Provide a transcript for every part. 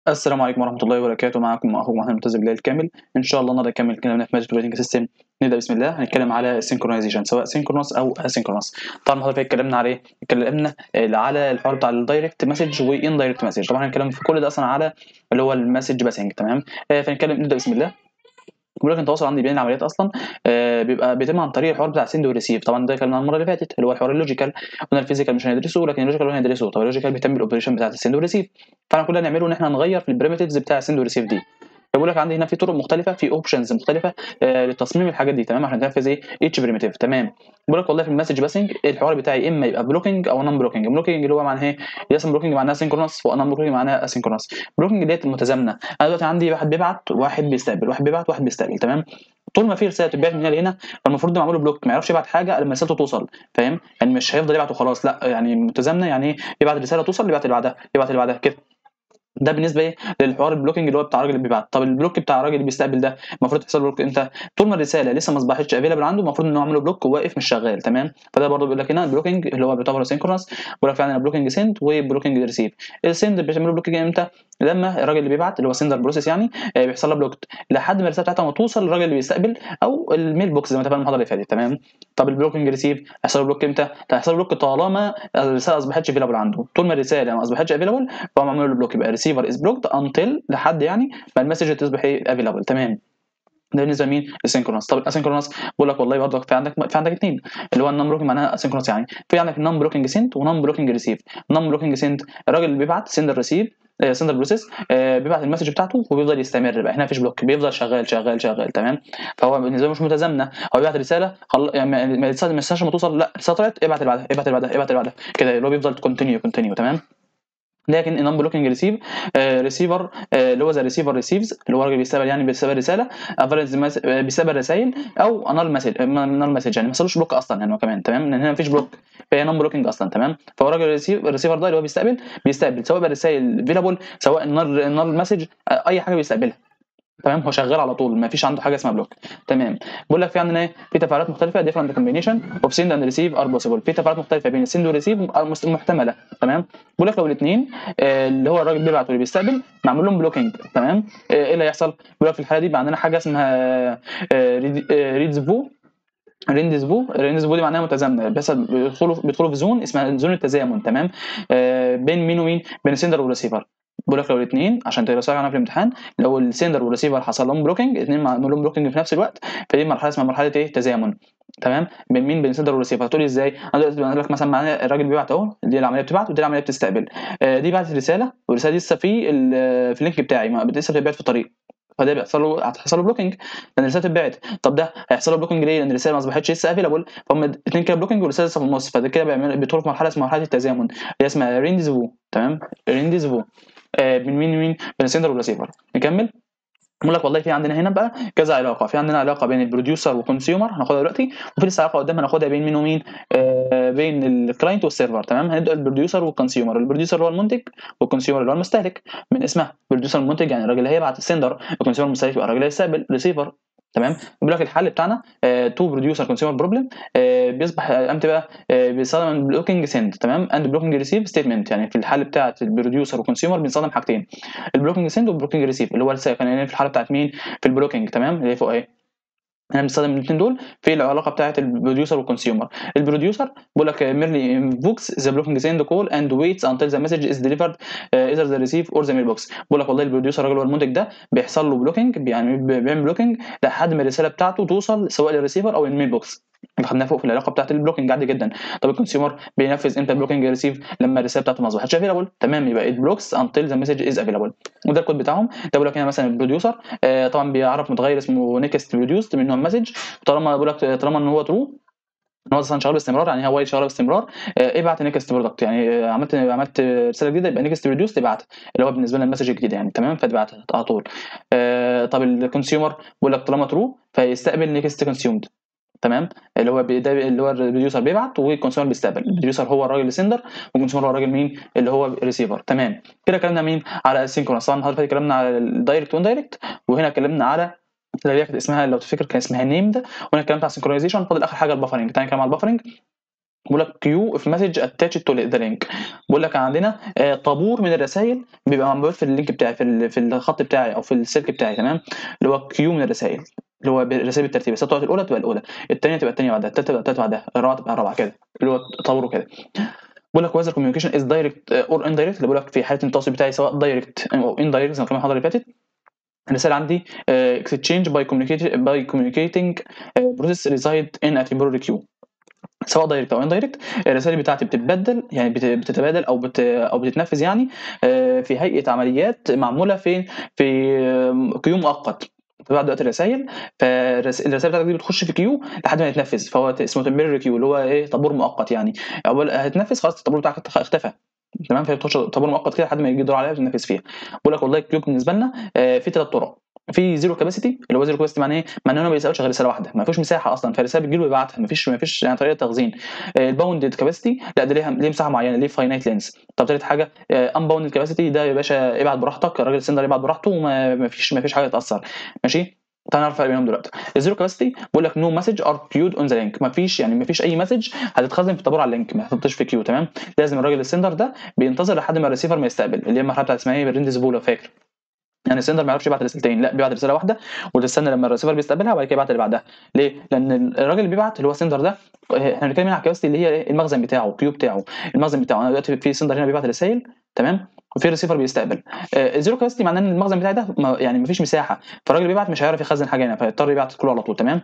السلام عليكم ورحمة الله وبركاته معكم أخوكم محمد ممتاز بالله الكامل إن شاء الله النهارده نكمل كلامنا في ماجيك ريتنج سيستم نبدأ بسم الله هنتكلم على السينكرونايزيشن سواء سينكرونس أو اسينكرونس طبعا المحاضرة اللي فاتت اتكلمنا على إيه؟ اتكلمنا آه، على الحوار بتاع الدايركت مسج وان دايركت مسج طبعا هنتكلم في كل ده أصلا على اللي هو المسج باسنج تمام آه، فنتكلم نبدأ بسم الله بيقول لك التواصل عندي بين العمليات اصلا آه، بيبقى بيتم عن طريق الحوار بتاع سند وريسيف طبعا ده اتكلمنا المره اللي فاتت اللي هو الحوار اللوجيكال قلنا الفيزيكال مش هندرسه لكن اللوجيكال هندرسه طب اللوجيكال بيتم بالاوبريشن بتاعت السند وريسيف فاحنا كل اللي نعمله ان احنا نغير في البريمتيفز بتاع السند وريسيف دي بيقول لك عندي هنا في طرق مختلفه في اوبشنز مختلفه آه لتصميم الحاجات دي تمام عشان تنفذ ايه اتش بريمتيف تمام بيقول لك والله في المسج باسنج الحوار بتاعي اما يبقى بلوكينج او نون بلوكينج بلوكينج اللي هو معناه ايه اسم بلوكينج معناها سينكرونس ونون بلوكينج معناها اسينكرونس بلوكينج ديت المتزامنه انا دلوقتي عندي واحد بيبعت واحد بيستقبل واحد بيبعت واحد بيستقبل تمام طول ما في رساله بتتبعت من هنا لهنا فالمفروض ده معمول له بلوك ما يعرفش يبعت حاجه لما رسالته توصل فاهم يعني مش هيفضل يبعت وخلاص لا يعني متزامنه يعني ايه يبعت رساله توصل يبعت اللي بعدها يبعت اللي بعدها كده ده بالنسبه ايه للحوار البلوكينج اللي هو بتاع الراجل اللي بيبعت طب البلوك بتاع الراجل اللي بيستقبل ده المفروض يحصل له بلوك امتى طول ما الرساله لسه ما اصبحتش افيلبل عنده المفروض انه يعمل له بلوك وواقف مش شغال تمام فده برضه بيقول لك هنا البلوكينج اللي هو بيعتبر سينكرونس بيقول لك في عندنا بلوكينج سند وبلوكينج ريسيف السند بيعملوا بلوكينج امتى لما الراجل اللي بيبعت اللي هو سندر بروسيس يعني آه، بيحصل له بلوك لحد ما الرساله بتاعته ما توصل للراجل اللي بيستقبل او الميل بوكس زي ما اتفقنا المحاضره اللي فاتت تمام طب البلوكينج ريسيف هيحصل له بلوك امتى هيحصل له بلوك طالما الرساله ما اصبحتش افيلبل عنده طول ما الرساله ما اصبحتش افيلبل فهو معمول له بلوك يبقى ريسيفر از بلوكد انتل لحد يعني ما المسج تصبح ايه افيلبل تمام ده بالنسبه لمين؟ السينكرونس طب الاسينكرونس بقول لك والله برضه في عندك في عندك اثنين اللي هو النون بلوكينج معناها اسينكرونس يعني في عندك النون بلوكينج سنت ونون بلوكينج ريسيف النون بلوكينج سنت الراجل اللي بيبعت سندر ريسيف سندر بروسيس بيبعت المسج بتاعته وبيفضل يستمر بقى هنا مفيش بلوك بيفضل شغال شغال شغال تمام فهو بالنسبه له مش متزامنه هو بيبعت رساله خل... يعني ما- ما الرساله ما ما توصل لا الرساله طلعت ابعت اللي بعدها ابعت اللي بعدها ابعت اللي بعدها كده اللي هو بيفضل كونتينيو كونتينيو تمام لكن النون بلوكينج ريسيف ريسيفر اللي هو زي ريسيفر ريسيفز اللي هو الراجل بيستقبل يعني بيستقبل رساله افرز مس- آه، بيستقبل رسائل او انال مسج انال مسج يعني ما حصلوش بلوك اصلا يعني هو كمان تمام لان هنا مفيش بلوك فهي نون بلوكينج اصلا تمام فهو الراجل الريسيف- الريسيفر ده اللي هو بيستقبل بيستقبل سواء بقى رسائل فيلابل سواء النال النال مسج اي حاجه بيستقبلها تمام هو شغال على طول ما فيش عنده حاجه اسمها بلوك تمام بقول لك في عندنا ايه في تفاعلات مختلفه different combination of send and receive are possible في تفاعلات مختلفه بين السند والريسيف محتمله تمام بقول لك لو الاثنين اللي هو الراجل بيبعت واللي بيستقبل معمول لهم بلوكينج تمام آه، ايه اللي هيحصل بيقول لك في الحاله دي بقى عندنا حاجه اسمها ريدزفو ريندزفو ريندزفو دي معناها متزامنه بس بيدخلوا بيدخلوا في زون اسمها زون التزامن تمام آه، بين مين ومين بين السندر والريسيفر بقول لك لو الاثنين عشان تقرا عنها في الامتحان لو السندر والريسيفر حصل لهم بلوكينج الاثنين معمول لهم بلوكينج في نفس الوقت فدي مرحله اسمها مرحله ايه تزامن تمام بين مين بين السندر والريسيفر هتقولي ازاي انا دلوقتي بقول لك مثلا معانا الراجل بيبعت اهو دي العمليه بتبعت ودي العمليه بتستقبل آه، دي بعتت رساله والرساله دي لسه في ال- في اللينك بتاعي ما لسه بتتبعت في الطريق فده بيحصل له هتحصل له بلوكينج لان الرساله اتبعت طب ده هيحصل له بلوكينج ليه؟ لان الرساله ما اصبحتش لسه افيلابل فهم الاثنين كده بلوكينج والرساله لسه في النص فده كده بيعمل بيدخلوا في مرحله اسمها مرحله التزامن اللي هي اسمها ريندزفو تمام ريندزفو آه من مين ومين؟ بين السندر والريسيفر نكمل بقول لك والله في عندنا هنا بقى كذا علاقه في عندنا علاقه بين البروديوسر والكونسيومر هناخدها دلوقتي وفي لسه علاقه قدام هناخدها بين مين ومين آه بين الكلاينت والسيرفر تمام هنبدا البروديوسر والكونسيومر البروديوسر هو المنتج والكونسيومر اللي هو المستهلك من اسمها بروديوسر المنتج يعني الراجل اللي هيبعت السندر الكونسيومر المستهلك يبقى الراجل اللي هيستقبل ريسيفر تمام بيقول لك الحل بتاعنا تو بروديوسر كونسيومر بروبلم بيصبح آه، امتى بقى آه، بيستخدم بلوكينج سند تمام اند بلوكينج ريسيف ستيتمنت يعني في الحل بتاعه البروديوسر والكونسيومر بنستخدم حاجتين البلوكينج سند والبلوكينج ريسيف اللي هو لسه كان هنا في الحاله بتاعت مين في البلوكينج تمام اللي هي فوق اهي احنا بنستخدم الاثنين دول في العلاقه بتاعه البروديوسر والكونسيومر البروديوسر بيقول لك ميرلي انفوكس ذا بلوكينج سند كول اند ويتس انتل ذا مسج از ديليفرد ايذر ذا ريسيف اور ذا ميل بوكس بيقول لك والله البروديوسر الراجل هو المنتج ده بيحصل له بلوكينج يعني بيعمل بلوكينج لحد ما الرساله بتاعته توصل سواء للريسيفر او الميل بوكس اللي خدناها فوق في العلاقه بتاعت البلوكينج عادي جدا طب الكونسيومر بينفذ امتى البلوكينج ريسيف لما الرساله بتاعته ما اصبحتش افيلابل تمام يبقى ات بلوكس انتل ذا مسج از افيلابل وده الكود بتاعهم ده بيقول لك هنا مثلا البروديوسر آه طبعا بيعرف متغير اسمه نيكست بروديوست من نوع مسج طالما بيقول لك طالما ان هو ترو ان هو اصلا شغال باستمرار يعني هو شغال باستمرار آه، ابعت نيكست برودكت يعني آه، عملت عملت رساله جديده يبقى نيكست بروديوست ابعت اللي هو بالنسبه لنا المسج الجديد يعني تمام فتبعتها على طول آه، طب الكونسيومر بيقول لك طالما ترو فيستقبل نيكست كونسيومد تمام اللي هو بي- ده اللي هو البروديوسر بيبعت والكونسيومر بيستقبل البروديوسر هو الراجل السندر والكونسيومر هو الراجل مين اللي هو الريسيفر تمام كده اتكلمنا مين على السينكرونس طبعا النهارده اللي فاتت اتكلمنا على الدايركت واندايركت وهنا اتكلمنا على اللي هي كانت اسمها لو تفتكر كان اسمها نيمد وهنا اتكلمت على السينكرونايزيشن فاضل اخر حاجه البفرنج تعالى نتكلم على البفرنج بقول لك كيو في مسج اتاتش تو ذا لينك بقول لك عندنا آه، طابور من الرسائل بيبقى موجود في اللينك بتاعي في ال- في الخط بتاعي او في السلك بتاعي تمام اللي هو كيو من الرسائل اللي هو الرسائل بالترتيب بس تبقى الاولى تبقى الاولى الثانيه تبقى الثانيه بعدها الثالثه تبقى الثالثه بعدها الرابعه تبقى الرابعه كده اللي هو طابوره كده بقول لك وذر كوميونيكيشن از دايركت اور اندايركت اللي بقول لك في حاله التواصل بتاعي سواء دايركت او اندايركت زي ما في المحاضره اللي فاتت الرساله عندي اكستشينج باي كوميونيكيشن باي كوميونيكيتنج بروسيس ريزايد ان ا تمبوراري كيو سواء دايركت او اندايركت الرسائل بتاعتي بتتبدل يعني بت- بتتبادل او بت او بتتنفذ يعني آه، في هيئه عمليات معموله في في آه، كيو مؤقت بعد وقت الرسائل فالرسائل بتاعتك دي بتخش في كيو لحد ما يتنفذ فهو اسمه تمبرري كيو اللي هو ايه طابور مؤقت يعني اول هتنفذ خلاص الطابور بتاعك اختفى تمام فبتخش طابور مؤقت كده لحد ما يجي الدور عليها وتنفذ فيها بقول لك والله الكيو بالنسبه لنا آه، في ثلاث طرق في زيرو كاباسيتي اللي هو زيرو كاباسيتي معناه ايه؟ معناه انه ما بيسالش غير رساله واحده ما فيش مساحه اصلا فالرساله بتجي له ويبعتها ما فيش ما فيش يعني طريقه تخزين الباوندد كاباسيتي لا ده ليه ليه مساحه معينه ليه فاينايت لينس طب تالت حاجه انباوندد كاباسيتي ده يا باشا ابعت براحتك الراجل السندر يبعت براحته وما ما فيش ما فيش حاجه تاثر ماشي تعال نعرف الفرق بينهم دلوقتي الزيرو كاباسيتي بقول لك نو مسج ار كيود اون ذا لينك ما فيش يعني ما فيش اي مسج هتتخزن في الطابور على اللينك ما تحطش في كيو تمام لازم الراجل السندر ده بينتظر لحد ما الريسيفر ما يستقبل اللي هي المرحله بتاعت اسمها ايه بالريندزبول لو فاكر يعني السندر ما يعرفش يبعت رسالتين لا بيبعت رساله واحده وتستنى لما الريسيفر بيستقبلها وبعد كده يبعت اللي بعدها ليه؟ لان الراجل اللي بيبعت اللي هو السندر ده احنا بنتكلم هنا على الكباستي اللي هي إيه؟ المخزن بتاعه الكيو بتاعه المخزن بتاعه انا دلوقتي في سندر هنا بيبعت رسائل تمام وفي ريسيفر بيستقبل آه، الزيرو كاباسيتي معناه ان المخزن بتاعي ده ما يعني مفيش مساحه فالراجل اللي بيبعت مش هيعرف يخزن حاجه هنا فيضطر يبعت كله على طول تمام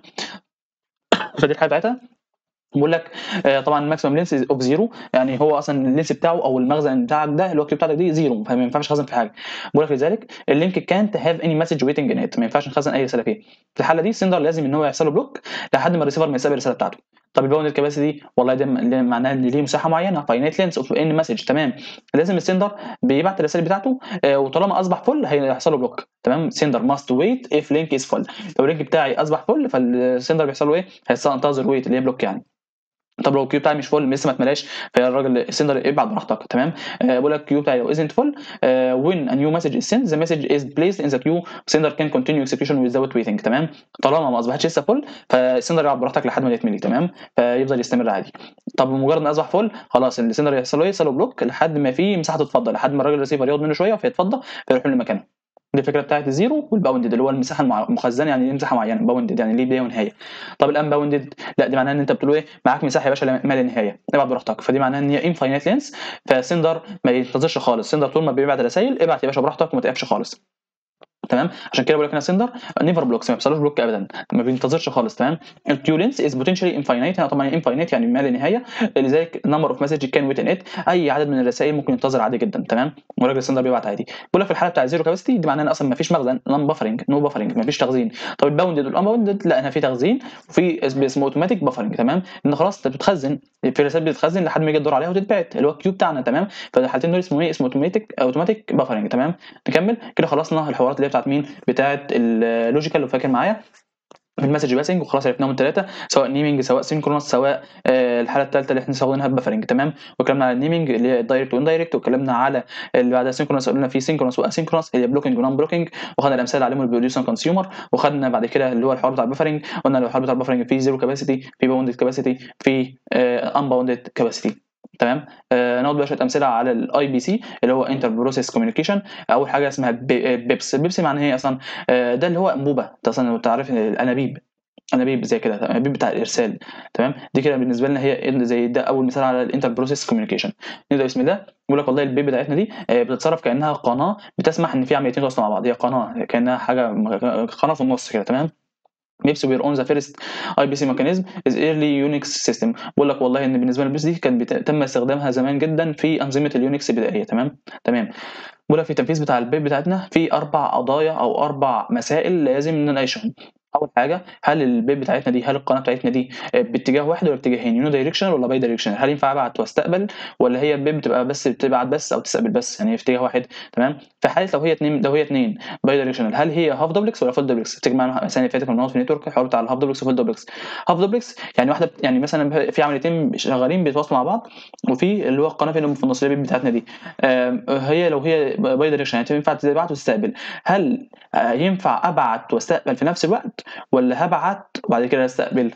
فدي الحاله بتاعتها بقول لك آه، طبعا الماكسيمم لينس اوف زيرو يعني هو اصلا اللينس بتاعه او المخزن بتاعك ده اللي هو الكيو بتاعتك دي زيرو فما ينفعش تخزن في حاجه بقول لك لذلك اللينك كانت هاف اني مسج ويتنج ان ما ينفعش نخزن اي رساله فيه في الحاله دي السندر لازم ان هو يحصل له بلوك لحد ما الريسيفر ما يستقبل الرساله بتاعته طب الباوند الكباسيتي دي والله ده م- معناه ان ليه مساحه معينه فاينايت لينس اوف ان مسج تمام لازم السندر بيبعت الرسائل بتاعته آه، وطالما اصبح فل هيحصل له بلوك تمام سندر ماست ويت اف لينك از فل لو اللينك بتاعي اصبح فل فالسندر بيحصل له ايه؟ هينتظر ويت اللي هي بلوك يعني طب لو الكيو بتاعي مش فول لسه ما اتملاش فالراجل السندر ابعت براحتك تمام آه بقول لك الكيو بتاعي لو ازنت فول وين ا نيو مسج از سنت ذا مسج از بليسد ان ذا كيو سندر كان كونتينيو اكسكيوشن without ويتنج تمام طالما ما اصبحتش لسه فول فالسندر يلعب براحتك لحد ما يتملي تمام فيفضل يستمر عادي طب بمجرد ما اصبح فول خلاص السندر يحصل له ايه يحصل له بلوك لحد ما في مساحه تتفضى لحد ما الراجل الريسيفر ياخد منه شويه فيتفضى فيروح لمكانه دي الفكره بتاعت الزيرو والباوندد اللي هو المساحه المع- المخزنه يعني ليه مساحه معينه باوندد يعني ليه بدايه ونهايه طب الان باوندد لا دي معناها ان انت بتقول له ايه معاك مساحه يا باشا لا- ما لا نهايه ابعت براحتك فدي معناها ان هي انفاينيت لينس فسندر ما ينتظرش خالص سندر طول ما بيبعت رسائل ابعت يا باشا براحتك وما تقفش خالص تمام عشان كده بقول لك انا سندر نيفر بلوكس ما بيحصلوش بلوك ابدا ما بينتظرش خالص تمام الكيو لينس از بوتنشالي انفاينيت هنا طبعا انفاينيت يعني ما لا نهايه لذلك نمبر اوف مسج كان ويت ان ات اي عدد من الرسائل ممكن ينتظر عادي جدا تمام وراجل السندر بيبعت عادي بقول لك في الحاله بتاع زيرو كاباسيتي دي معناها ان اصلا ما فيش مخزن نون بافرنج نو بافرنج ما فيش تخزين طب الباوندد والانباوندد لا هنا في تخزين وفي اس- اسمه اوتوماتيك بافرنج تمام ان خلاص انت بتخزن في رسائل بتتخزن لحد ما يجي الدور عليها وتتبعت اللي هو الكيو بتاعنا تمام فالحالتين دول اسمه ايه اسمه اوتوماتيك اوتوماتيك بافرنج تمام نكمل كده خلصنا الحوارات اللي هي بتاعت مين بتاعت اللوجيكال لو فاكر معايا في المسج باسنج وخلاص عرفناهم الثلاثه سواء نيمينج سواء سينكرونس سواء آه الحاله الثالثه اللي احنا واخدينها بافرنج تمام واتكلمنا على النيمينج اللي هي الدايركت واندايركت واتكلمنا على اللي بعدها سينكرونس قلنا في سينكرونس واسينكرونس اللي هي بلوكينج ونون بلوكينج وخدنا الامثله اللي عليهم البروديوسر كونسيومر وخدنا بعد كده اللي هو الحوار بتاع البافرنج قلنا الحوار بتاع البافرنج في زيرو كاباسيتي في باوندد كاباسيتي في ان باوندد كاباسيتي تمام آه ناخد بقى شويه امثله على الاي بي سي اللي هو انتر بروسيس كوميونيكيشن اول حاجه اسمها بي- بيبس البيبس معناها ايه اصلا آه ده اللي هو انبوبه انت اصلا لو تعرف الانابيب انابيب زي كده انابيب بتاع الارسال تمام دي كده بالنسبه لنا هي زي ده اول مثال على الانتر بروسيس كوميونيكيشن نبدا بسم الله بيقول لك والله البيب بتاعتنا دي آه، بتتصرف كانها قناه بتسمح ان في عمليتين يتواصلوا مع بعض هي قناه كانها حاجه قناه في النص كده تمام بيبس وير اون ذا فيرست اي بي سي ميكانيزم از ايرلي يونكس سيستم بقول لك والله ان بالنسبه للبيبس دي كان بت- تم استخدامها زمان جدا في انظمه اليونكس البدائيه تمام تمام بقول لك في التنفيذ بتاع البيب بتاعتنا في اربع قضايا او اربع مسائل لازم نناقشهم اول حاجه هل البيب بتاعتنا دي هل القناه بتاعتنا دي آه، باتجاه واحد ولا اتجاهين يونو دايركشن ولا باي دايركشن هل ينفع ابعت واستقبل ولا هي البيب بتبقى بس بتبعت بس او تستقبل بس يعني في اتجاه واحد تمام في حاله لو هي اتنين لو هي اتنين باي دايركشنال هل هي هاف دوبلكس ولا فول دوبلكس تفتكر معانا السنه اللي فاتت كنا بنقعد في النتورك الحوار بتاع الهاف دوبلكس وفول دوبلكس هاف دوبلكس يعني واحده بت- يعني مثلا في عمليتين شغالين بيتواصلوا مع بعض وفي اللي هو القناه اللي في النص اللي بتاعتنا دي آم، هي لو هي باي دايركشن يعني ينفع تبعت وتستقبل هل آه، ينفع ابعت واستقبل في نفس الوقت ولا هبعت وبعد كده استقبل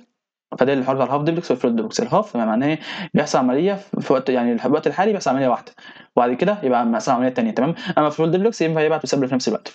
فده الحوار بتاع الهاف دوبلكس والفلوت دوبلكس الهاف معناه ايه بيحصل عمليه في وقت يعني في الوقت الحالي بيحصل عمليه واحده وبعد كده يبقى بيحصل عمليه ثانيه تمام اما الفلوت دوبلكس ينفع يبعت ويستقبل في نفس الوقت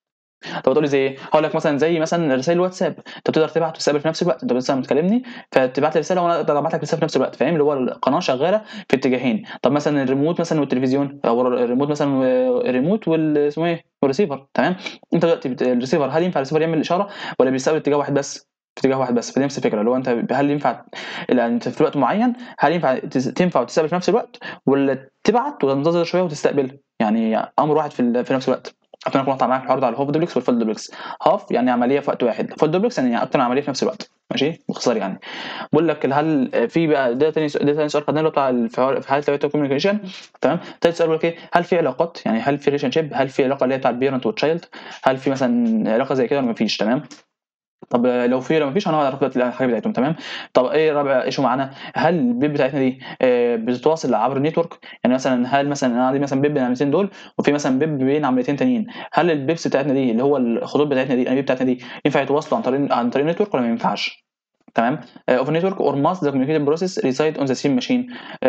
طب تقول لي زي ايه؟ هقول لك مثلا زي مثلا رسائل الواتساب انت بتقدر تبعت وتستقبل في نفس الوقت انت مثلا بتكلمني فتبعت لي رساله وانا اقدر ابعت لك رساله في نفس الوقت فاهم اللي هو القناه شغاله في اتجاهين طب مثلا الريموت مثلا والتلفزيون او الريموت مثلا الريموت وال اسمه ايه والريسيفر تمام انت دلوقتي بت- الريسيفر هل ينفع الريسيفر يعمل اشاره ولا بيستقبل اتجاه واحد بس؟ في اتجاه واحد بس فدي نفس الفكره اللي هو انت هل ينفع يعني انت في وقت معين هل ينفع تس- تنفع وتستقبل في نفس الوقت ولا تبعت وتنتظر شويه وتستقبل يعني امر واحد في ال- في نفس الوقت اتمنى اكون قطع معاك الحوار ده على الهاف دوبلكس والفول دوبلكس هاف يعني عمليه في وقت واحد فول دوبلكس يعني اكتر من عمليه في نفس الوقت ماشي باختصار يعني بقول لك هل في بقى ده تاني ده تاني سؤال خدناه اللي هو بتاع الف- في حاله التو كوميونيكيشن تمام تالت سؤال بيقول لك ايه هل في علاقات يعني هل في ريليشن شيب هل في علاقه اللي هي بتاع البيرنت والتشايلد هل في مثلا علاقه زي كده ولا مفيش تمام طب لو في لو مفيش هنقعد على دلوقتي الحاجه بتاعتهم تمام طب ايه رابع ايشو معانا هل البيب بتاعتنا دي آه، بتتواصل عبر النتورك يعني مثلا هل مثلا انا عندي مثلا بيب بين العمليتين دول وفي مثلا بيب بين عمليتين تانيين هل البيبس بتاعتنا دي اللي هو الخطوط بتاعتنا دي الانابيب بتاعتنا دي ينفع يتواصلوا عن طريق عن طريق النتورك ولا ما ينفعش تمام اوف نتورك اور ماست ذا كوميونيكيشن بروسيس ريسايد اون ذا سيم ماشين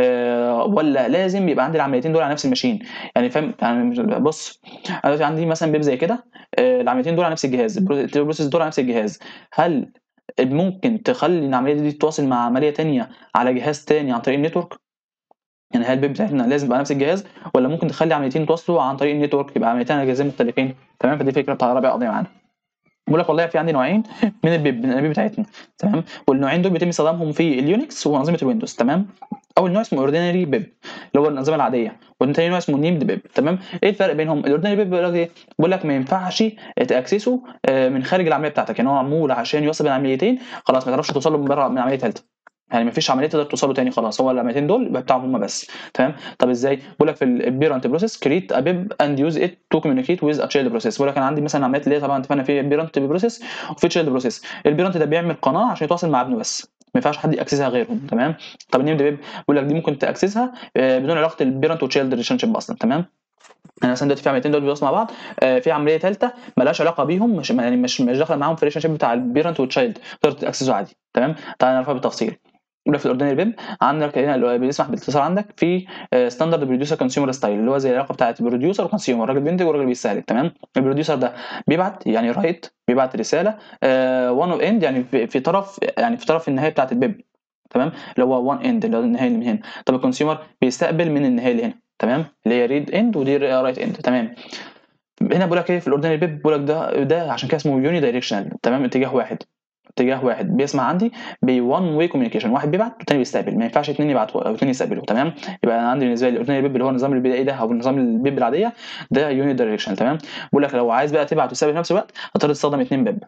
ولا لازم يبقى عندي العمليتين دول على نفس الماشين يعني فاهم يعني بص انا دلوقتي عندي مثلا بيب زي كده آه، العمليتين دول على نفس الجهاز البروسيس دول على نفس الجهاز هل ممكن تخلي العمليه دي تتواصل مع عمليه تانية على جهاز تاني عن طريق النتورك يعني هل البيب بتاعتنا لازم يبقى نفس الجهاز ولا ممكن تخلي عمليتين يتواصلوا عن طريق النتورك يبقى عمليتين على جهازين مختلفين تمام فدي الفكره بتاع رابع قضيه معانا بقول لك والله في عندي نوعين من البيب من الانابيب بتاعتنا تمام والنوعين دول بيتم استخدامهم في اليونكس وانظمه الويندوز تمام اول نوع اسمه اوردينري بيب اللي هو الانظمه العاديه والتاني نوع اسمه نيمد بيب تمام ايه الفرق بينهم الاوردينري بيب بيقول لك ايه بيقول لك ما ينفعش تاكسسه آه، من خارج العمليه بتاعتك يعني هو معمول عشان يوصل بين عمليتين خلاص ما تعرفش توصل له من بره من عمليه ثالثه يعني ما فيش عمليه تقدر توصل له تاني خلاص هو العمليتين دول يبقى بتاعهم هم بس تمام طب ازاي بيقول لك في البيرنت بروسيس كريت ا بيب اند يوز ات تو كوميونيكيت ويز ا تشايلد بروسيس بيقول لك انا عندي مثلا عمليات اللي هي طبعا اتفقنا في بيرنت بروسيس وفي تشايلد بروسيس البيرنت ده بيعمل قناه عشان يتواصل مع ابنه بس ما ينفعش حد ياكسسها غيرهم تمام طب النيم بيب بيقول لك دي ممكن تاكسسها آه، بدون علاقه البيرنت وتشايلد ريليشن شيب اصلا تمام يعني مثلا دلوقتي في عمليتين دول بيوصلوا مع بعض آه، في عمليه ثالثه مالهاش علاقه بيهم مش يعني مش مش داخله معاهم في الريليشن شيب بتاع البيرنت والتشايلد تقدر تاكسسه عادي تمام تعالى نعرفها بالتفصيل يقول لك في الاوردينري بيب عندك هنا اللي هو بيسمح بالاتصال عندك في ستاندرد بروديوسر كونسيومر ستايل اللي هو زي العلاقه بتاعت بروديوسر وكونسيومر راجل بينتج وراجل بيستهلك تمام البروديوسر ده بيبعت يعني رايت بيبعت رساله وان اوف اند يعني في, في طرف يعني في طرف النهايه بتاعت البيب تمام اللي هو وان اند اللي هو النهايه اللي من هنا طب الكونسيومر بيستقبل من النهايه اللي هنا تمام اللي هي ريد اند ودي رايت اند تمام هنا بقول لك ايه في الاوردينري بيب بقول لك ده ده عشان كده اسمه يوني دايركشنال تمام اتجاه واحد اتجاه واحد بيسمع عندي ب one way communication واحد بيبعت والتاني بيستقبل ما ينفعش اتنين يبعتوا او اتنين يستقبلوا تمام يبقى انا عندي بالنسبه لي الاوردينري بيب اللي هو النظام البدائي ده او النظام البيب العاديه ده يوني دايركشنال تمام بقول لك لو عايز بقى تبعت وتستقبل في نفس الوقت هتضطر تستخدم اتنين بيب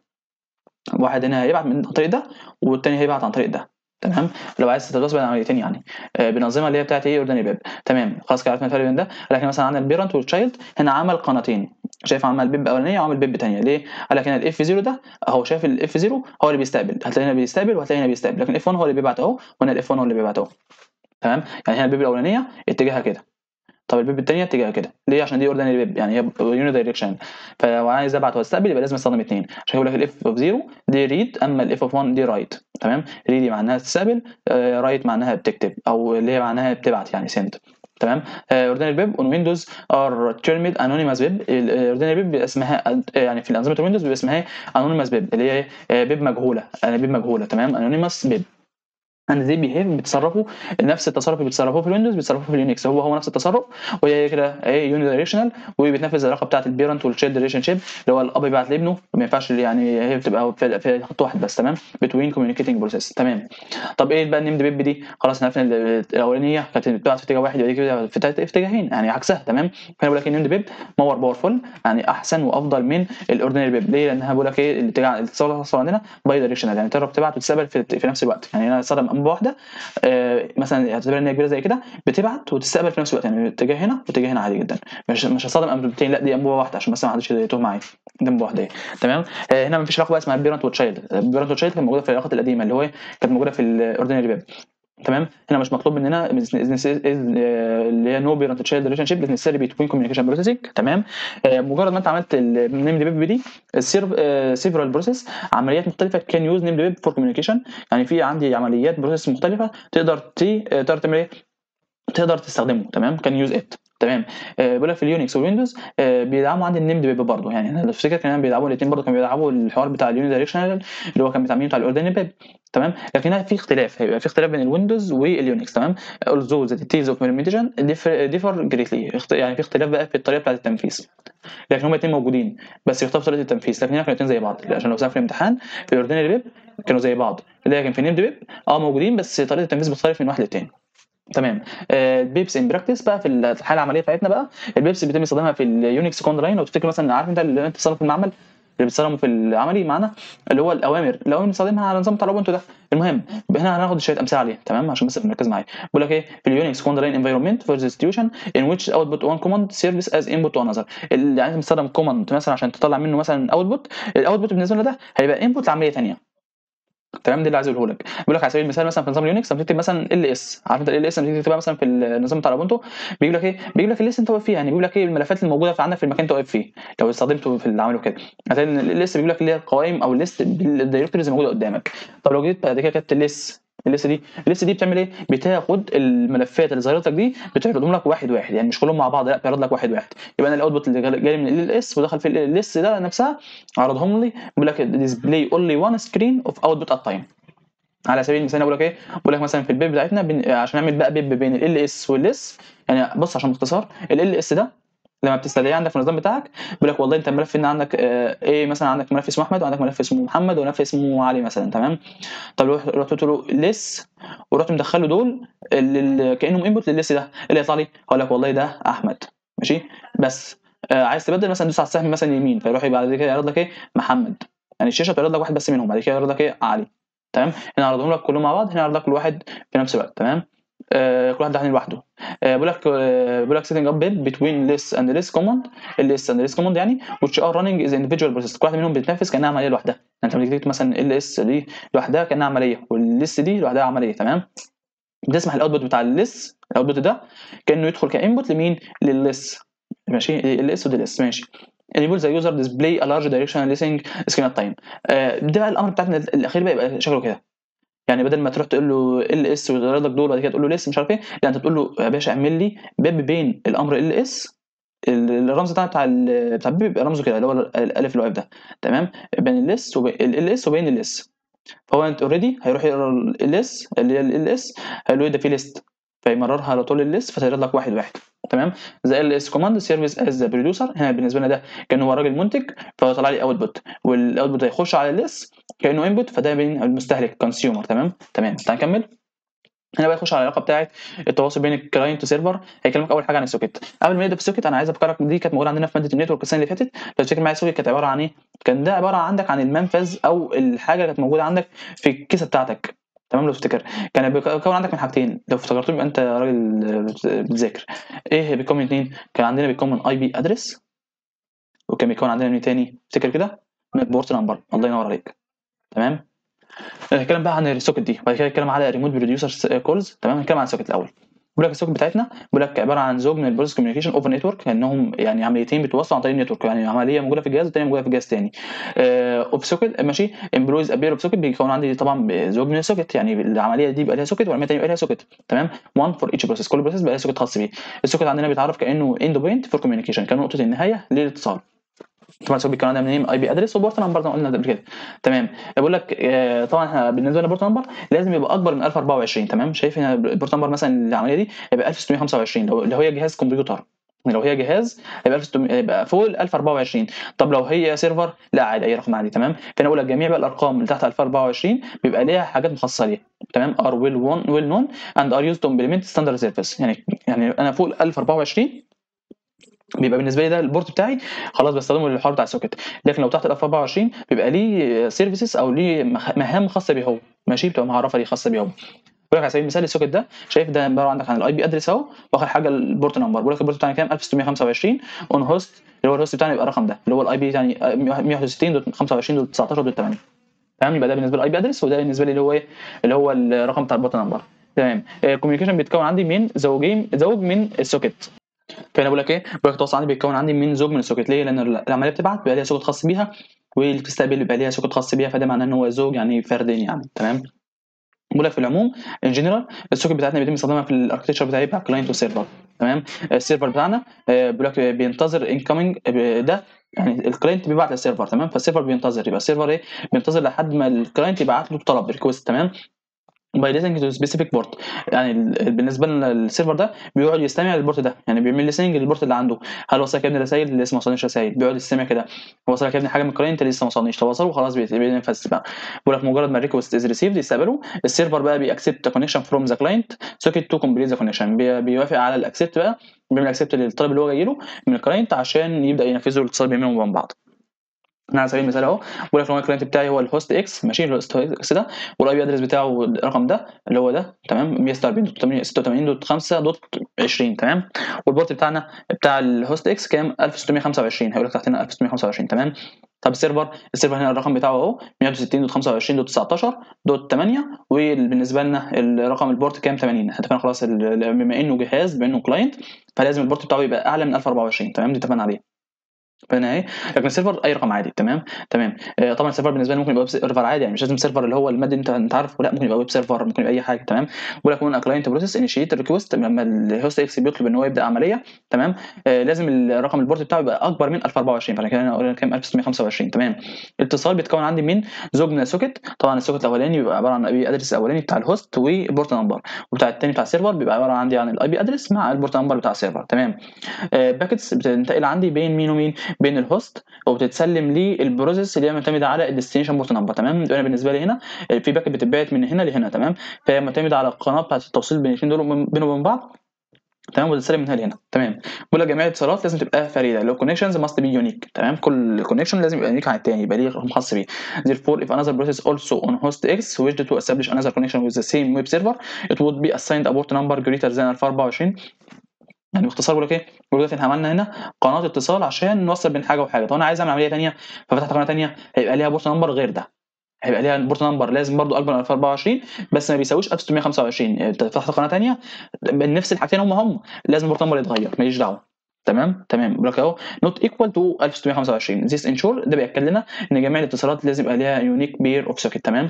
واحد هنا هيبعت من عن طريق ده والتاني هيبعت عن طريق ده تمام لو عايز تتواصل بين عمليتين يعني آه، بنظمها اللي هي بتاعت ايه اوردينري بيب تمام خلاص كده عرفنا الفرق بين ده لكن مثلا عندنا البيرنت والتشايلد هنا عمل قناتين شايف عمل بيب اولانيه وعمل بيب ثانيه ليه؟ قال لك هنا الاف 0 ده اهو شايف الاف 0 هو اللي بيستقبل هتلاقي هنا بيستقبل وهتلاقي هنا بيستقبل لكن الاف 1 هو اللي بيبعت اهو وهنا الاف 1 هو اللي بيبعت اهو تمام يعني هنا البيب الاولانيه اتجاهها كده طب البيب الثانيه اتجاهها كده ليه عشان دي اوردينري بيب يعني هي يوني دايركشن فلو عايز ابعت واستقبل يبقى لازم استخدم اثنين عشان يقول لك الاف اوف 0 دي ريد اما الاف اوف 1 دي رايت تمام ريد معناها تستقبل رايت معناها بتكتب او اللي هي معناها بتبعت يعني سند تمام اوردينري بيب اون ويندوز ار تيرمد انونيمس بيب الاوردينري بيب اسمها يعني في انظمه الويندوز بيبقى اسمها انونيمس بيب اللي هي آه، بيب مجهوله انا بيب مجهوله تمام انونيمس بيب اند زي بيهيف بيتصرفوا نفس التصرف اللي بيتصرفوه في الويندوز بيتصرفوه في اليونكس هو هو نفس التصرف وهي كده ايه يوني دايركشنال وبتنفذ العلاقه بتاعه البيرنت والتشيلد ريليشن شيب اللي هو الاب يبعت لابنه ما ينفعش يعني هي بتبقى في, في خط واحد بس تمام بتوين كوميونيكيتنج بروسيس تمام طب ايه بقى النيمد بيب دي خلاص عرفنا ال- الاولانيه كانت بتبعت في اتجاه واحد ودي كده في تلات اتجاهين يعني عكسها تمام فانا بقول لك النيمد بيب مور باورفول يعني احسن وافضل من الاوردينري بيب ليه لانها بقول لك ايه الاتجاه الاتصال اللي حصل عندنا باي دايركشنال يعني تقدر تبعت وتستقبل في, في نفس الوقت يعني انا استخدم انبوبه واحده آه، مثلا اعتبر ان هي كبيره زي كده بتبعت وتستقبل في نفس الوقت يعني اتجاه هنا واتجاه هنا عادي جدا مش مش هستخدم انبوبتين لا دي انبوبه واحده عشان بس ما حدش يتوه معايا دي انبوبه واحده تمام آه، هنا مفيش علاقه بقى اسمها بيرنت وتشايلد البيرنت وتشايلد كانت موجوده في العلاقات القديمه اللي هو إيه؟ كانت موجوده في الاوردينري بيب تمام هنا مش مطلوب مننا اللي هي نو بيرنت تشايلد ريليشن شيب نسيري بتوين كوميونيكيشن بروسيسنج تمام آه، مجرد ما انت عملت النيم بيب دي سيفرال بروسيس عمليات مختلفه كان يوز نيم بيب فور كوميونيكيشن يعني في عندي عمليات بروسيس مختلفه تقدر تي آه، تقدر تعمل ايه تقدر تستخدمه تمام كان يوز ات تمام آه بيقول لك في اليونكس والويندوز آه بيدعموا عندي النيم بيب برضه يعني انا افتكر كمان بيدعموا الاثنين برضه كانوا بيدعموا الحوار بتاع اليوني دايركشنال اللي هو كان بتاع بتاع الاوردينري بيب تمام لكن هنا في اختلاف هيبقى في اختلاف بين الويندوز واليونكس تمام although the details of implementation differ, differ greatly يعني في اختلاف بقى في الطريقه بتاعت التنفيذ لكن هما الاثنين موجودين بس يختلف طريقه التنفيذ لكن هنا كانوا الاثنين زي بعض عشان لو سال في الامتحان في الاوردينري بيب كانوا زي بعض لكن في نيم بيب اه موجودين بس طريقه التنفيذ بتختلف من واحد للتاني تمام البيبس ان براكتس بقى في الحاله العمليه بتاعتنا بقى البيبس بيتم استخدامها في اليونكس كوند لاين لو تفتكر مثلا عارف انت اللي انت بتستخدمه في المعمل اللي بتستخدمه في العملي معانا اللي هو الاوامر الاوامر بنستخدمها على النظام بتاع الاوبنتو ده المهم هنا هناخد شويه امثله عليه تمام عشان بس نركز معايا بقول لك ايه في اليونكس كوند لاين انفايرمنت فور انستتيوشن ان ويتش اوتبوت وان كوماند سيرفيس از انبوت تو انذر يعني انت بتستخدم كوماند مثلا عشان تطلع منه مثلا اوتبوت الاوتبوت بالنسبه لنا ده هيبقى انبوت لعمليه ثانيه تمام ده اللي عايز اقوله لك بيقول لك على سبيل المثال مثلا في نظام اليونكس لما تكتب مثلا ال اس عارف انت ال اس لما تيجي تكتبها مثلا في النظام بتاع الاوبونتو بيجيب لك ايه بيجيب لك ال اس انت واقف فيه يعني بيجيب لك ايه الملفات الموجوده في عندك في المكان انت واقف فيه لو استخدمته في العمل وكده هتلاقي ان ال اس بيجيب لك اللي هي القوائم او الليست الدايركتوريز الموجوده قدامك طب لو جيت بعد كده كتبت ال اس الليست دي الليست دي بتعمل ايه بتاخد الملفات اللي ظهرت لك دي بتعرضهم لك واحد واحد يعني مش كلهم مع بعض لا بيعرض لك واحد واحد يبقى انا الاوتبوت اللي جاي من ال اس ودخل في الليست ده نفسها عرضهم لي بيقول لك ديسبلاي اونلي وان سكرين اوف اوتبوت ات تايم على سبيل المثال بقول لك ايه بقول لك مثلا في البيب بتاعتنا بن... عشان نعمل بقى بيب بين ال اس والاس يعني بص عشان باختصار ال اس ده لما بتستدعيه عندك في النظام بتاعك بيقول لك والله انت الملف ان عندك آه ايه مثلا عندك ملف اسمه احمد وعندك ملف اسمه محمد وملف اسمه علي مثلا تمام طب لو رحت قلت له لس ورحت مدخله دول اللي كانهم انبوت للليست ده اللي يطلع لي هقول لك والله ده احمد ماشي بس آه عايز تبدل مثلا دوس على السهم مثلا يمين فيروح بعد كده يعرض لك ايه محمد يعني الشاشه تعرض لك واحد بس منهم بعد كده يعرض لك ايه علي تمام هنا عرضهم لك كلهم مع بعض هنا عرض لك كل واحد في نفس الوقت تمام آه كل واحد ده لوحده آه بيقول لك آه بيقول لك setting up bit between list and list command list and list command يعني which are running is individual process كل واحده منهم بتتنفذ كانها عمليه لوحدها يعني انت لما تكتب مثلا ال اس دي لوحدها كانها عمليه والليست دي لوحدها عمليه تمام بتسمح الاوتبوت بتاع الليست الاوتبوت ده كانه يدخل كانبوت لمين للليست ماشي ال اس ودي اس ماشي enable the user display a large directional listening scan at time آه ده بقى الامر بتاعنا الاخير بقى يبقى شكله كده يعني بدل ما تروح تقول له ال اس ويعرض لك دول وبعد كده تقول له لس مش عارف ايه لا انت تقول له يا باشا اعمل لي باب بين الامر ال اس الرمز بتاع بتاع بتاع البيب بيبقى رمزه كده اللي هو الالف اللي واقف ده تمام بين الاس وبين ال اس وبين الاس فهو انت اوريدي هيروح يقرا ال اس اللي هي ال اس هيقول له ده في ليست فيمررها على طول الليست فتعرض لك واحد واحد تمام زي ال اس كوماند سيرفيس از بروديوسر هنا بالنسبه لنا ده كان هو راجل منتج فهو طلع لي اوتبوت والاوتبوت هيخش على الليست كانه انبوت فده بين المستهلك كونسيومر تمام تمام تعال نكمل هنا بقى يخش على العلاقه بتاعه التواصل بين الكلاينت وسيرفر هيكلمك اول حاجه عن السوكيت قبل ما نبدا في السوكيت انا عايز افكرك دي كانت موجوده عندنا في ماده النتورك السنه اللي فاتت لو تفتكر معايا السوكيت كانت عباره عن ايه كان ده عباره عندك عن المنفذ او الحاجه اللي كانت موجوده عندك في الكيسه بتاعتك تمام لو تفتكر كان بيكون عندك من حاجتين لو افتكرتهم يبقى انت راجل بتذاكر ايه بيكون من اتنين كان عندنا بيكون من اي بي ادرس وكان بيكون عندنا من تاني افتكر كده من بورت نمبر الله ينور عليك تمام نتكلم بقى عن السوكت دي بعد كده نتكلم على ريموت بروديوسر كولز تمام نتكلم عن السوكت الاول بيقول لك السوكت بتاعتنا بيقول لك عباره عن زوج من البروسيس كوميونيكيشن اوفر نتورك كانهم يعني عمليتين بيتوصلوا عن طريق النتورك يعني عمليه موجوده في الجهاز والثانيه موجوده في جهاز ثاني اوف سوكت ماشي امبلويز ابير اوف سوكت بيكون عندي طبعا زوج من السوكت يعني العمليه دي بيبقى لها سوكت والعمليه الثانيه بيبقى لها سوكت تمام وان فور ايتش بروسيس كل بروسيس بيبقى لها سوكت خاص بيه السوكت عندنا بيتعرف كانه اند بوينت فور كوميونيكيشن كانه نقطه النهايه للاتصال طبعا سوبي كان عندنا نيم اي بي ادرس وبورت نمبر زي ما قلنا قبل كده تمام بقول لك آه طبعا احنا بالنسبه لنا بورت نمبر لازم يبقى اكبر من 1024 تمام شايف هنا البورت نمبر مثلا العمليه دي يبقى 1625 لو اللي هو جهاز كمبيوتر لو هي جهاز هيبقى 1600 هيبقى فوق ال 1024 طب لو هي سيرفر لا عادي اي رقم عادي تمام فانا اقول لك جميع بقى الارقام اللي تحت 1024 بيبقى ليها حاجات مخصصه ليها تمام ار ويل ويل نون اند ار يوز تو امبلمنت ستاندرد سيرفيس يعني يعني انا فوق ال 1024 بيبقى بالنسبه لي ده البورت بتاعي خلاص بستخدمه للحوار بتاع السوكت لكن لو تحت ال 1024 بيبقى ليه سيرفيسز او ليه مهام خاصه بيه هو ماشي بتبقى معرفه ليه خاصه بيه هو بقول لك على سبيل المثال السوكت ده شايف ده عباره عندك عن الاي بي ادرس اهو واخر حاجه البورت نمبر بقول لك البورت بتاعنا كام 1625 اون هوست اللي هو الهوست بتاعنا يبقى الرقم ده اللي هو الاي بي يعني 161.25.19.8 تمام يبقى ده بالنسبه للاي بي ادرس وده بالنسبه لي اللي هو ايه اللي هو الرقم بتاع البورت نمبر تمام الكوميونيكيشن بيتكون عندي من زوجين زوج من السوكت فانا بقول لك ايه بقول لك التواصل عندي بيتكون عندي من زوج من السوكت ليه لان العمليه بتبعت بيبقى ليها سوكت خاص بيها واللي بتستقبل بيبقى ليها سوكت خاص بيها فده معناه ان هو زوج يعني فردين يعني تمام بقول لك في العموم ان جنرال السوكت بتاعتنا بيتم استخدامها في الاركتشر بتاعي بتاع كلاينت وسيرفر تمام السيرفر بتاعنا بيقول لك بينتظر انكمنج ده يعني الكلاينت بيبعت للسيرفر تمام فالسيرفر بينتظر يبقى السيرفر ايه بينتظر لحد ما الكلاينت يبعت له طلب ريكوست تمام باي listening to specific port يعني بالنسبه لنا السيرفر ده بيقعد يستمع للبورت ده يعني بيعمل listening للبورت اللي عنده هل وصلك يا ابني رسائل اللي لسه ما وصلنيش رسائل بيقعد يستمع كده وصلك يا ابني حاجه من الكلاينت لسه ما وصلنيش توصل وخلاص بينفذ بقى بيقول لك مجرد ما الريكوست از ريسيفد يستقبله السيرفر بقى بيأكسبت كونكشن فروم ذا كلاينت سوكيت تو كومبليت ذا كونكشن بيوافق على الاكسبت بقى بيعمل اكسبت للطلب اللي هو جاي له من الكلاينت عشان يبدا ينفذ له الاتصال بينهم وبين بعض على سبيل المثال اهو بقول لك لو الكلاينت بتاعي هو الهوست اكس ماشي الهوست اكس ده والاي بي ادرس بتاعه الرقم ده اللي هو ده تمام 146.86.20 تمام والبورت بتاعنا بتاع الهوست اكس كام 1625 هيقول لك تحت هنا 1625 تمام طب السيرفر السيرفر هنا الرقم بتاعه اهو 160.25.19.8 وبالنسبه لنا الرقم البورت كام 80 اتفقنا خلاص بما انه جهاز بما انه كلاينت فلازم البورت بتاعه يبقى اعلى من 1024 تمام دي اتفقنا عليه فانا ايه لكن السيرفر اي رقم عادي تمام تمام آه طبعا السيرفر بالنسبه لي ممكن يبقى ويب سيرفر عادي يعني مش لازم سيرفر اللي هو المادي انت انت عارفه لا ممكن يبقى ويب سيرفر ممكن يبقى اي حاجه تمام بقول لك من كلاينت بروسيس انيشيت ريكوست لما الهوست اكس بيطلب ان هو يبدا عمليه تمام آه لازم الرقم البورت بتاعه يبقى اكبر من 1024 فانا كده انا اقول كام 1625 تمام الاتصال بيتكون عندي من زوج من السوكت طبعا السوكت الاولاني بيبقى عباره عن اي بي ادرس الاولاني بتاع الهوست وبورت نمبر وبتاع الثاني بتاع السيرفر بيبقى عباره عندي عن الاي بي ادرس مع البورت نمبر بتاع السيرفر تمام آه باكيتس بتنتقل عندي بين مين ومين بين الهوست وبتتسلم للبروسيس اللي هي معتمده على الديستنيشن بورت نمبر تمام انا بالنسبه لي هنا في باكت بتتبعت من هنا لهنا تمام فهي معتمده على القناه بتاعت التوصيل بين الاثنين دول بينهم وبين بعض تمام وتتسلم من هنا لهنا تمام بقول لك جميع الاتصالات لازم تبقى فريده لو كونكشنز ماست بي يونيك تمام كل كونكشن لازم يبقى يونيك عن الثاني يبقى ليه رقم خاص بيه therefore if another process also on host x wished to establish another connection with the same web server it would be assigned a port number greater than 1024 يعني باختصار بقول لك ايه بقول لك احنا عملنا هنا قناه اتصال عشان نوصل بين حاجه وحاجه طب انا عايز اعمل عمليه ثانيه ففتحت قناه ثانيه هيبقى ليها بورت نمبر غير ده هيبقى ليها البورت نمبر لازم برضو اكبر من 1024 بس ما بيساويش 1625 انت فتحت قناه ثانيه نفس الحاجتين هم هم لازم البورت نمبر يتغير ماليش دعوه تمام تمام بقول لك اهو نوت ايكوال تو 1625 ذيس انشور ده بياكد لنا ان جميع الاتصالات لازم يبقى ليها يونيك بير اوف سوكيت تمام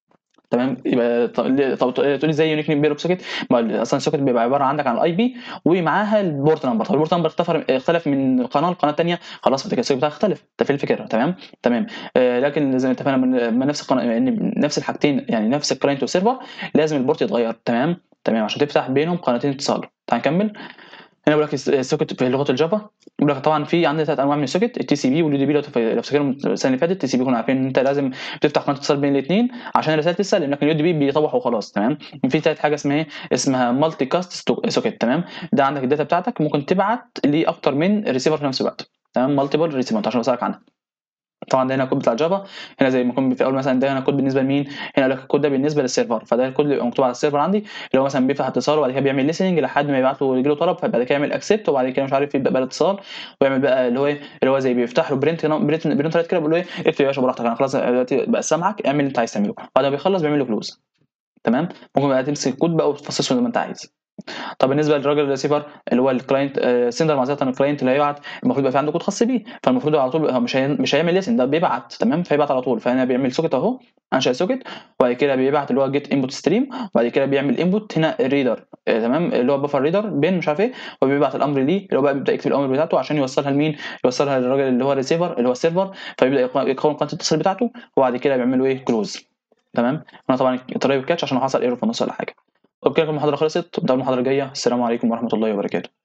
تمام يبقى طب تقول لي ازاي يونيك بير اوف سوكيت ما اصلا السوكيت بيبقى عباره عندك عن الاي بي ومعاها البورت نمبر طب البورت نمبر اختلف من قناه لقناه ثانيه خلاص فالتكست السوكيت بتاعها اختلف ده في الفكره تمام تمام آه لكن زي ما اتفقنا من نفس القناه يعني نفس الحاجتين يعني نفس الكلاينت والسيرفر لازم البورت يتغير تمام تمام عشان تفتح بينهم قناتين اتصال تعال نكمل هنا بقول لك السوكت في لغه الجافا بقول لك طبعا في عندنا ثلاث انواع من السوكت التي سي بي واليو دي بي لو تفتكروا السنه اللي فاتت التي سي بي كنا عارفين ان انت لازم تفتح قناه اتصال بين الاثنين عشان الرسائل تتسلم لكن اليو دي بي بيطوح وخلاص تمام في ثالث حاجه اسمها ايه اسمها مالتي كاست سوكت تمام ده عندك الداتا بتاعتك ممكن تبعت لاكتر من ريسيفر في نفس الوقت تمام مالتيبل ريسيفر عشان بسالك عنها طبعا ده هنا الكود بتاع جافا هنا زي ما يكون في اول مثلا ده هنا كود بالنسبه لمين هنا لك الكود ده بالنسبه للسيرفر فده الكود اللي مكتوب على السيرفر عندي اللي هو مثلا بيفتح اتصال وبعد كده بيعمل ليسننج لحد ما يبعت له يجي له طلب فبعد كده يعمل اكسبت وبعد كده مش عارف يبدا بقى الاتصال ويعمل بقى اللي هو ايه اللي هو زي بيفتح له برنت برنت برنت كده بيقول له ايه اكتب يا باشا براحتك انا خلاص دلوقتي بقى سامعك اعمل اللي انت عايز تعمله بعد ما بيخلص بيعمل له كلوز تمام ممكن بقى تمسك الكود بقى وتفصصه زي ما انت عايز طب بالنسبه للراجل الريسيفر اللي هو الكلاينت آه سندر معذره الكلاينت اللي هيبعت المفروض يبقى في عنده كود خاص بيه فالمفروض على طول هو مش هي... مش هيعمل ليسن ده بيبعت تمام فيبعت على طول فهنا بيعمل سوكت اهو انشا سوكت وبعد كده بيبعت اللي هو جيت انبوت ستريم وبعد كده بيعمل انبوت هنا الريدر آه تمام اللي هو بفر ريدر بين مش عارف ايه وبيبعت الامر ليه اللي هو بقى بيبدا يكتب الامر بتاعته عشان يوصلها لمين يوصلها للراجل اللي هو الريسيفر اللي هو السيرفر فيبدا يكون قناه الاتصال بتاعته وبعد كده بيعملوا ايه كلوز تمام انا طبعا طريقه الكاتش عشان حصل ايرور في النص ولا حاجه وبكده المحاضره خلصت ونتقابل المحاضره الجايه السلام عليكم ورحمه الله وبركاته